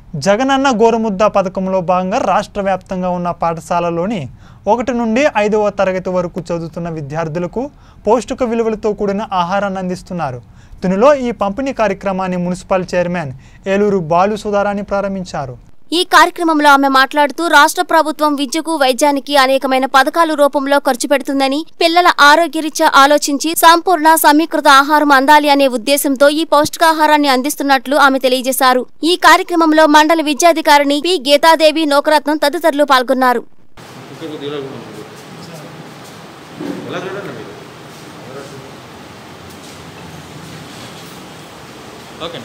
జగనన్న గోరుముద్ద పథకంలో భాగంగా రాష్ట్ర వ్యాప్తంగా ఉన్న పాఠశాలలోని ఒకటి నుండి ఐదవ తరగతి వరకు చదువుతున్న విద్యార్థులకు పౌష్టిక విలువలతో కూడిన ఆహారాన్ని అందిస్తున్నారు దీనిలో ఈ పంపిణీ కార్యక్రమాన్ని మున్సిపల్ చైర్మన్ ఏలూరు బాలు సుధారాణి ప్రారంభించారు ఈ కార్యక్రమంలో ఆమె మాట్లాడుతూ రాష్ట్ర ప్రభుత్వం విద్యకు వైద్యానికి అనేకమైన పథకాలు రూపంలో ఖర్చు పెడుతుందని పిల్లల ఆరోగ్యరీత్యా ఆలోచించి సంపూర్ణ సమీకృత ఆహారం అందాలి అనే ఉద్దేశంతో ఈ పౌష్టికాహారాన్ని అందిస్తున్నట్లు ఆమె తెలియజేశారు ఈ కార్యక్రమంలో మండలి విద్యాధికారిణి పి గీతాదేవి నోకరత్నం తదితరులు పాల్గొన్నారు ఇంకొక దీలో కూడా ఉంటుంది ఎలా చూడండి మీరు ఓకే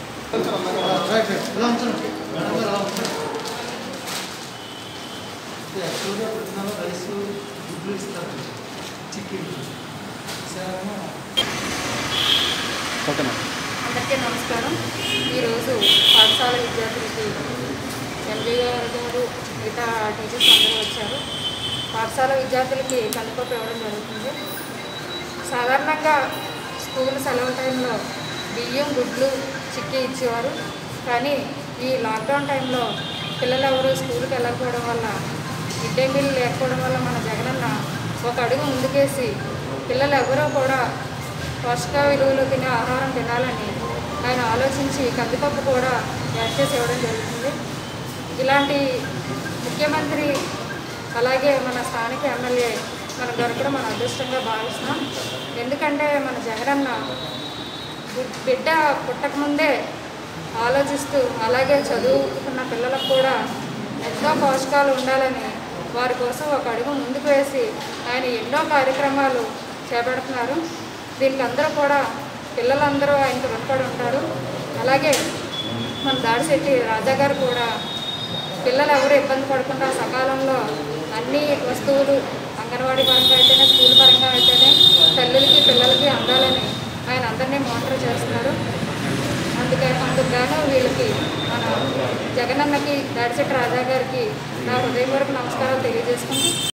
ఓకే మేడం అందరికీ నమస్కారం ఈరోజు పాఠశాల విద్యార్థులకి ఎంజే గారు గారు మిగతా టీచర్స్ అందరూ వచ్చారు పాఠశాల విద్యార్థులకి కందిపప్పు ఇవ్వడం జరుగుతుంది సాధారణంగా స్కూల్ సెలవు టైంలో బియ్యం గుడ్లు చిక్కీ ఇచ్చేవారు కానీ ఈ లాక్డౌన్ టైంలో పిల్లలు ఎవరు స్కూల్కి వెళ్ళకపోవడం వల్ల మిడ్ డే మీల్ లేకపోవడం వల్ల మన జగనన్న ఒక అడుగు ముందుకేసి పిల్లలు ఎవరూ కూడా పోషక విలువలు తినే ఆహారం తినాలని ఆయన ఆలోచించి కందిపప్పు కూడా యాడ్ చేసి ఇవ్వడం జరుగుతుంది ఇలాంటి ముఖ్యమంత్రి అలాగే మన స్థానిక ఎమ్మెల్యే మన దొరకడం మన అదృష్టంగా భావిస్తున్నాం ఎందుకంటే మన జగనన్న బి- బిడ్డ పుట్టకముందే ఆలోచిస్తూ అలాగే చదువుకున్న పిల్లలకు కూడా ఎంతో పోషకాలు ఉండాలని వారి కోసం ఒక అడుగు ముందుకు వేసి ఆయన ఎన్నో కార్యక్రమాలు చేపడుతున్నారు దీనికి అందరూ కూడా పిల్లలందరూ ఆయనకు రుణపడి ఉంటారు అలాగే మన దాడిశెట్టి రాజా గారు కూడా పిల్లలు ఎవరు ఇబ్బంది పడకుండా సకాలంలో అన్ని వస్తువులు అంగన్వాడీ పరంగా అయితేనే స్కూల్ పరంగా అయితేనే తల్లులకి పిల్లలకి అందాలని ఆయన అందరినీ మోటర్ చేస్తున్నారు అందుకే అందుకు గాను వీళ్ళకి మన జగనన్నకి దాడిశెట్టి రాజా గారికి నా హృదయపూర్వక నమస్కారాలు తెలియజేసుకుంటూ